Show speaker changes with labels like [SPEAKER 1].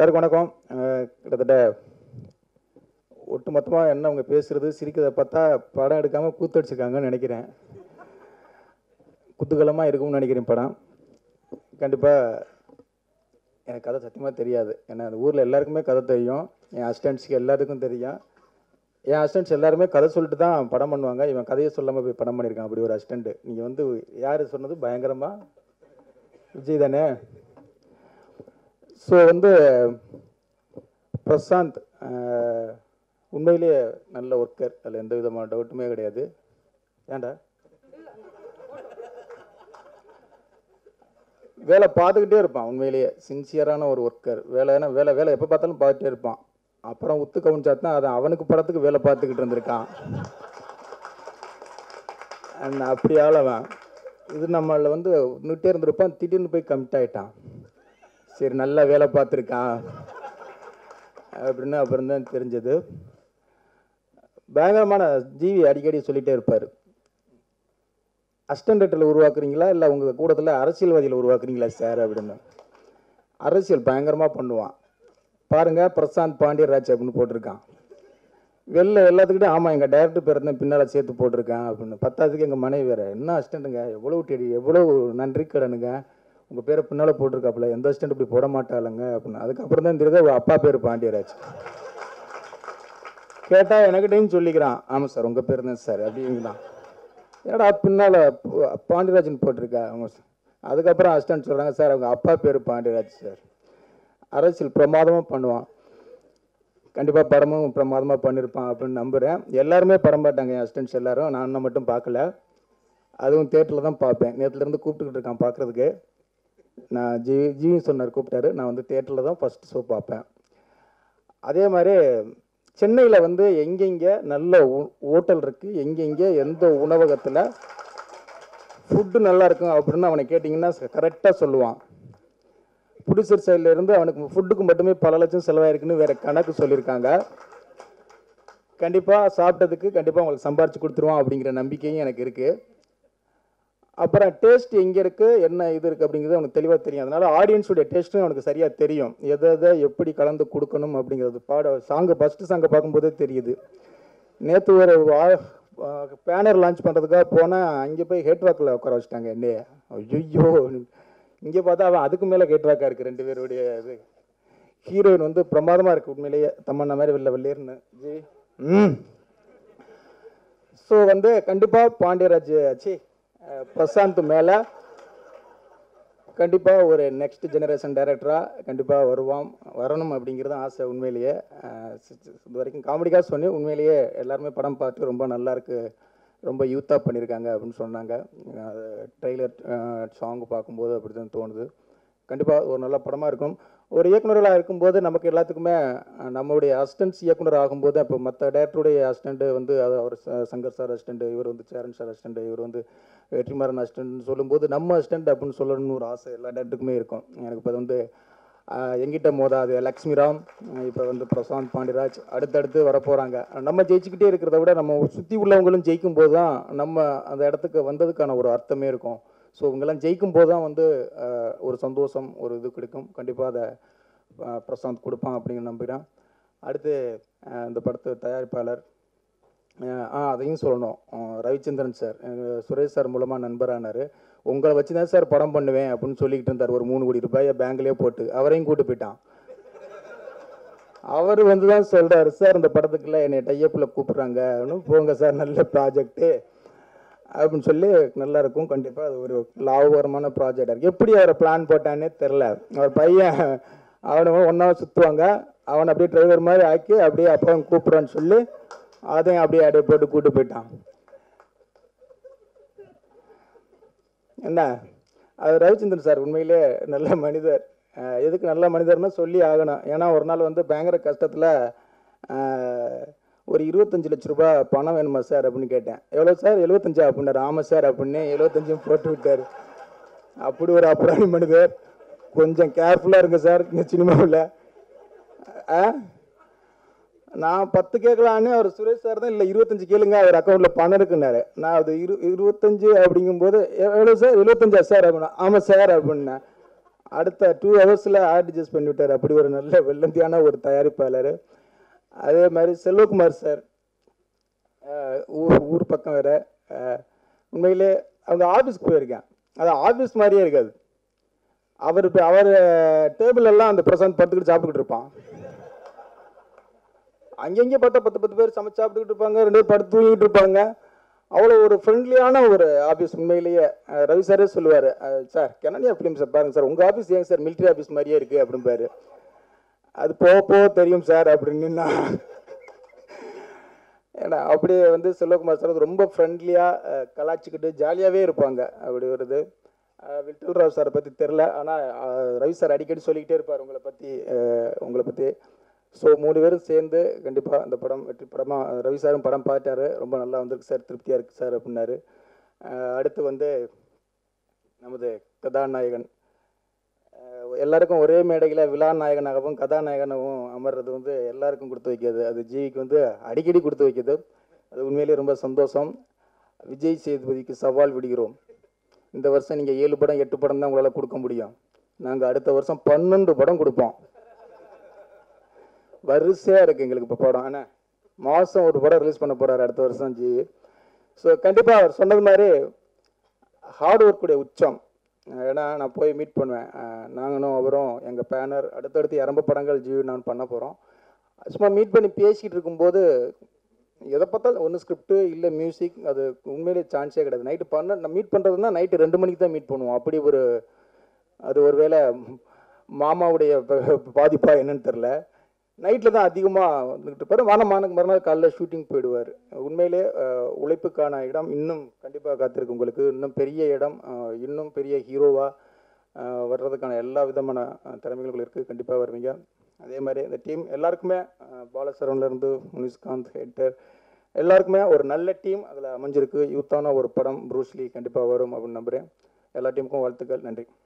[SPEAKER 1] எல்லாருக்கும் வணக்கம் அஹ் கிட்டத்தட்ட ஒட்டுமொத்தமாக என்ன அவங்க பேசுறது சிரிக்கிறத பார்த்தா படம் எடுக்காமல் கூத்தடிச்சிருக்காங்கன்னு நினைக்கிறேன் குதூகலமாக இருக்கும்னு நினைக்கிறேன் படம் கண்டிப்பாக எனக்கு கதை சத்தியமாக தெரியாது ஏன்னா அந்த ஊரில் எல்லாருக்குமே கதை தெரியும் என் அசிஸ்டன்ட்ஸ்க்கு எல்லாருக்கும் தெரியும் என் அசிஸ்டன்ட்ஸ் எல்லாருமே கதை சொல்லிட்டு தான் படம் பண்ணுவாங்க இவன் கதையை சொல்லாமல் போய் படம் பண்ணியிருக்கான் அப்படி ஒரு அசிஸ்டண்ட்டு நீங்கள் வந்து யார் சொன்னது பயங்கரமாக விஜய் தானே ஸோ வந்து பிரசாந்த் ஆஹ், உண்மையிலேயே நல்ல ஒர்க்கர் அதில் எந்த விதமான டவுட்டுமே கிடையாது ஏன்டா வேலை பார்த்துக்கிட்டே இருப்பான் உண்மையிலேயே சின்சியரான ஒரு ஒர்க்கர் வேலைன்னா வேலை வேலை எப்போ பார்த்தாலும் பார்த்துட்டே இருப்பான் அப்புறம் உத்து கவனிச்சாத்தான் அதை அவனுக்கு படத்துக்கு வேலை பார்த்துக்கிட்டு இருந்திருக்கான் அண்ட் அப்படி ஆளவன் இது நம்மள வந்து நிட்டே இருந்திருப்பான் திடீர்னு போய் கமிட் ஆயிட்டான் சரி நல்லா வேலை பார்த்துருக்கான் அப்படின்னு அப்புறம் தான் தெரிஞ்சது பயங்கரமான ஜீவி அடிக்கடி சொல்லிட்டே இருப்பார் அஸ்டண்டட்டில் உருவாக்குறீங்களா இல்லை உங்கள் கூடத்தில் அரசியல்வாதியில் உருவாக்குறீங்களா சார் அப்படின்னு அரசியல் பயங்கரமாக பண்ணுவான் பாருங்க பிரசாந்த் பாண்டியராஜ் அப்படின்னு போட்டிருக்கான் வெளில எல்லாத்துக்கிட்டையும் ஆமாம் எங்கள் டேரக்டர் பேர் தான் பின்னால் சேர்த்து போட்டிருக்கேன் அப்படின்னு பத்தாவதுக்கு எங்கள் மனைவி வேறு என்ன அசிஸ்டண்ட்டுங்க எவ்வளோ டெடி எவ்வளோ நன்றி கடனுங்க உங்கள் பேரை பின்னால் போட்டிருக்காப்புல எந்த அசிஸ்டண்ட் இப்படி போட மாட்டாளுங்க அப்படின்னு அதுக்கப்புறம் தான் தெரியுது அவ அப்பா பேர் பாண்டியராஜ் கேட்டால் எனக்கிட்டையும் சொல்லிக்கிறான் ஆமாம் சார் உங்கள் பேர் தான் சார் அப்படிங்கிறான் ஏடா பின்னால் பாண்டியராஜன் போட்டிருக்கா அவங்க சொ- அதுக்கப்புறம் அசிஸ்டன்ட் சொல்கிறாங்க சார் அவங்க அப்பா பேர் பாண்டியராஜ் சார் அரசியல் பிரமாதமாக பண்ணுவான் கண்டிப்பாக படமும் பிரமாதமாக பண்ணியிருப்பான் அப்படின்னு நம்புகிறேன் எல்லாருமே படம் பார்த்தாங்க என் அசிஸ்டன்ட்ஸ் எல்லாரும் நான் இன்னும் மட்டும் பார்க்கல அதுவும் தேட்டரில் தான் பார்ப்பேன் நேற்றுலேருந்து கூப்பிட்டுக்கிட்டு இருக்கான் பார்க்குறதுக்கு நான் ஜி ஜிவி சொன்னார் கூப்பிட்டாரு நான் வந்து தேட்டரில் தான் ஃபஸ்ட் ஷோ பார்ப்பேன் அதே மாதிரி சென்னையில் வந்து எங்கெங்கே நல்ல ஹோட்டல் இருக்குது எங்கெங்கே எந்த உணவகத்தில் ஃபுட்டு நல்லா இருக்கும் அப்படின்னு அவனை கேட்டிங்கன்னா கரெக்டாக சொல்லுவான் ப்ரொடியூசர் சைடில் இருந்து அவனுக்கு ஃபுட்டுக்கு மட்டுமே பல லட்சம் செலவாயிருக்குன்னு வேற கணக்கு சொல்லியிருக்காங்க கண்டிப்பாக சாப்பிட்டதுக்கு கண்டிப்பாக அவங்களுக்கு சம்பாரிச்சு கொடுத்துருவான் அப்படிங்கிற நம்பிக்கையும் எனக்கு இருக்குது அப்புறம் டேஸ்ட் எங்கே இருக்குது என்ன இது இருக்குது அப்படிங்கிறது அவனுக்கு தெளிவாக தெரியும் அதனால ஆடியன்ஸுடைய டேஸ்ட்டும் அவனுக்கு சரியாக தெரியும் எதை எதை எப்படி கலந்து கொடுக்கணும் அப்படிங்கிறது பாட சாங்கு ஃபஸ்ட்டு சாங்கை பார்க்கும்போதே தெரியுது நேற்று ஒரு பேனர் லான்ச் பண்ணுறதுக்காக போனால் அங்கே போய் ஹேட் வாக்கில் உட்கார வச்சுட்டாங்க என்னைய ஐயோ இங்கே பார்த்தா அவன் அதுக்கு மேலே ஹேட் வாக்காக இருக்குது ரெண்டு பேருடைய இது ஹீரோயின் வந்து பிரமாதமாக இருக்குது உண்மையிலேயே தம்மண்ணா மாதிரி வெளில வெளியேறுன்னு ஜி ம் ஸோ வந்து கண்டிப்பாக பாண்டியராஜ் சி அஹ், பிரசாந்த் மேலே கண்டிப்பாக ஒரு நெக்ஸ்ட் ஜெனரேஷன் டைரக்டராக கண்டிப்பாக வருவான் வரணும் அப்படிங்கிறது ஆசை உண்மையிலேயே அஹ், சி- சி- இது வரைக்கும் காமெடிக்காக சொன்னேன் உண்மையிலேயே எல்லாருமே படம் பார்த்து ரொம்ப நல்லா இருக்கு ரொம்ப யூத்தாக பண்ணியிருக்காங்க அப்படின்னு சொன்னாங்க அது ட்ரெய்லர் சாங் பார்க்கும்போது அப்படி தான் தோணுது கண்டிப்பாக ஒரு நல்ல படமாக இருக்கும் ஒரு இயக்குனர்களாக இருக்கும்போது நமக்கு எல்லாத்துக்குமே அஹ், நம்மளுடைய அசிஸ்டன்ஸ் இயக்குனர் ஆகும்போது இப்போ மற்ற டேரக்டருடைய அசிஸ்டண்ட்டு வந்து அது அவர் ச- சங்கர் சார் அசிஸ்டண்ட் இவர் வந்து சேரன் சார் அசிஸ்டண்ட் இவர் வந்து வெற்றிமாறன் அசிஸ்டன்ட்னு சொல்லும்போது நம்ம அசிஸ்டண்ட் அப்படின்னு சொல்லணும்னு ஒரு ஆசை எல்லா டேரக்டருக்குமே இருக்கும் எனக்கு இப்போ வந்து அஹ், எங்கிட்ட மோதாது லக்ஷ்மி ராம் இப்போ வந்து பிரசாந்த் பாண்டியராஜ் அடுத்தடுத்து வரப்போகிறாங்க நம்ம ஜெயிச்சுக்கிட்டே இருக்கிறத விட நம்ம சுற்றி உள்ளவங்களும் ஜெயிக்கும் போது தான் நம்ம அந்த இடத்துக்கு வந்ததுக்கான ஒரு அர்த்தமே இருக்கும் ஸோ இவங்கெல்லாம் ஜெயிக்கும் போது தான் வந்து அஹ், ஒரு சந்தோஷம் ஒரு இது கிடைக்கும் கண்டிப்பாக அதை அஹ், பிரசாந்த் கொடுப்பான் அப்படின்னு நம்புகிறேன் அடுத்து அஹ், இந்த படத்து தயாரிப்பாளர் அஹ், ஆ அதையும் சொல்லணும் அஹ், ரவிச்சந்திரன் சார் எங்க சுரேஷ் சார் மூலமாக நண்பரானார் உங்களை வச்சு தான் சார் படம் பண்ணுவேன் அப்படின்னு சொல்லிக்கிட்டு இருந்தார் ஒரு மூணு கோடி ரூபாயை பேங்க்லேயே போட்டு அவரையும் கூட்டு போயிட்டான் அவர் வந்து தான் சொல்கிறாரு சார் இந்த படத்துக்குள்ள என்னை டையப்பில் கூப்பிட்றாங்க அப்படின்னு போங்க சார் நல்ல ப்ராஜெக்ட்டு அப்படின்னு சொல்லி நல்லா இருக்கும் கண்டிப்பாக அது ஒரு லாபகரமான ப்ராஜெக்டாக இருக்குது எப்படி அவரை பிளான் போட்டானே தெரில அவர் பையன் அவனை ஒன்றா சுற்றுவாங்க அவனை அப்படியே டிரைவர் மாதிரி ஆக்கி அப்படியே அப்பா கூப்பிட்றான்னு சொல்லி அதையும் அப்படியே அப்படியே போட்டு கூட்டு போயிட்டான் என்ன அது ரவிச்சந்திரன் சார் உண்மையிலே நல்ல மனிதர் அஹ் எதுக்கு நல்ல மனிதர்னா சொல்லி ஆகணும் ஏன்னா ஒரு நாள் வந்து பயங்கர கஷ்டத்தில் ஒரு இருபத்தஞ்சு லட்ச ரூபாய் பணம் வேணுமா சார் அப்படின்னு கேட்டேன் எவ்வளோ சார் எழுபத்தஞ்சா அப்படின்னாரு ஆமாம் சார் அப்படின்னு எழுபத்தஞ்சும் போட்டு விட்டார் அப்படி ஒரு அப்புறாணி மனிதர் கொஞ்சம் கேர்ஃபுல்லாக இருங்க சார் இந்த சினிமாவில் ஆ நான் பத்து கேட்கலான்னு அவர் சுரேஷ் சார் தான் இல்லை இருபத்தஞ்சு கேளுங்க அவர் அக்கௌண்ட்டில் பணம் இருக்குன்னாரு நான் அது இரு இருபத்தஞ்சு அப்படிங்கும்போது எ- எவ்வளோ சார் எழுபத்தஞ்சா சார் அப்படின்னா ஆமாம் சார் அப்படின்னேன் அடுத்த டூ ஹவர்ஸில் ஆர்ட் அட்ஜஸ்ட் பண்ணி விட்டார் அப்படி ஒரு நல்ல வெள்ளந்தியான ஒரு தயாரிப்பாளர் அதே மாதிரி செல்வகுமார் சார் அஹ் ஊர் ஊர் பக்கம் வேறு உண்மையிலே அவங்க ஆஃபீஸ்க்கு போயிருக்கேன் அது ஆஃபீஸ் மாதிரியே இருக்காது அவர் இப்போ அவர் டேபிள் எல்லாம் அந்த பிரசாந்த் படுத்துக்கிட்டு சாப்பிட்டுக்கிட்டு இருப்பான் அங்கங்கே பார்த்தா பத்து பத்து பேர் சமைச்சு சாப்பிட்டுக்கிட்டு இருப்பாங்க ரெண்டு பேர் படுத்து தூங்கிட்டு இருப்பாங்க அவ்வளோ ஒரு ஃப்ரெண்ட்லியான ஒரு ஆஃபீஸ் உண்மையிலேயே அஹ் ரவி சாரே சொல்லுவார் சார் கெனடியா ஃபிலிம் சார் பாருங்க சார் உங்கள் ஆஃபீஸ் ஏங்க சார் மிலிட்ரி ஆஃபீஸ் மாதிரியே இருக்குது அப்படிம்பாரு அது போக போக தெரியும் சார் அப்படின்னு நான் ஏன்னா அப்படியே வந்து செல்வகுமார் சார் வந்து ரொம்ப ஃப்ரெண்ட்லியாக கலாச்சிக்கிட்டு ஜாலியாகவே இருப்பாங்க அப்படி வருது அஹ் விட்டல் ராவ் சாரை பற்றி தெரில ஆனால் ரவி சார் அடிக்கடி சொல்லிக்கிட்டே இருப்பார் உங்களை பற்றி உங்களை பற்றி ஸோ மூணு பேரும் சேர்ந்து கண்டிப்பாக அந்த படம் வெற்றி படமாக ரவி சாரும் படம் பார்த்தாரு ரொம்ப நல்லா வந்திருக்கு சார் திருப்தியாக இருக்குது சார் அப்படின்னாரு அஹ் அடுத்து வந்து நமது கதாநாயகன் அஹ் எல்லாருக்கும் ஒரே மேடையில் விழா நாயகனாகவும் கதாநாயகனாகவும் அமர்றது வந்து எல்லாருக்கும் கொடுத்து வைக்கிறது அது ஜிவிக்கு வந்து அடிக்கடி கொடுத்து வைக்கிது அது உண்மையிலேயே ரொம்ப சந்தோஷம் விஜய் சேதுபதிக்கு சவால் விடுகிறோம் இந்த வருஷம் நீங்கள் ஏழு படம் எட்டு படம் தான் உங்களால் கொடுக்க முடியும் நாங்கள் அடுத்த வருஷம் பன்னெண்டு படம் கொடுப்போம் வரிசையாக இருக்குது எங்களுக்கு இப்போ படம் ஆனால் மாதம் ஒரு படம் ரிலீஸ் பண்ண போகிறாரு அடுத்த வருஷம் ஜி ஸோ கண்டிப்பாக அவர் சொன்னது மாதிரி ஹார்ட் ஒர்க்குடைய உச்சம் ஏன்னா நான் போய் மீட் பண்ணுவேன் அஹ் நாங்களும் அவரும் எங்கள் பேனர் அடுத்தடுத்து இரம்ப படங்கள் ஜிவி நான் பண்ண போகிறோம் சும்மா மீட் பண்ணி பேசிக்கிட்டு இருக்கும்போது எதை பார்த்தாலும் ஒன்று ஸ்கிரிப்ட் இல்லை மியூசிக் அது உண்மையிலே சான்ஸே கிடையாது நைட்டு பண்ண நான் மீட் பண்ணுறதுனா நைட்டு ரெண்டு மணிக்கு தான் மீட் பண்ணுவோம் அப்படி ஒரு அது ஒரு வேளை மாமாவுடைய ப- பாதிப்பா என்னன்னு தெரில நைட்டில் தான் அதிகமாக வந்துக்கிட்டு இருப்பாரு வானமானுக்கு மறுநாள் காலைல ஷூட்டிங் போயிடுவார் உண்மையிலே அஹ், உழைப்புக்கான இடம் இன்னும் கண்டிப்பாக காத்திருக்கு உங்களுக்கு இன்னும் பெரிய இடம் அஹ், இன்னும் பெரிய ஹீரோவாக வர்றதுக்கான எல்லா விதமான அஹ், திறமைகளும் இருக்குது கண்டிப்பாக வருவீங்க அதே மாதிரி இந்த டீம் எல்லாருக்குமே அஹ், பாலசரவன்லேருந்து முனிஸ்காந்த் ஹெட்டர் எல்லாருக்குமே ஒரு நல்ல டீம் அதில் அமைஞ்சிருக்கு யூத்தான ஒரு படம் ப்ரூஸ்லி கண்டிப்பாக வரும் அப்படின்னு நம்புகிறேன் எல்லா டீமுக்கும் வாழ்த்துக்கள் நன்றி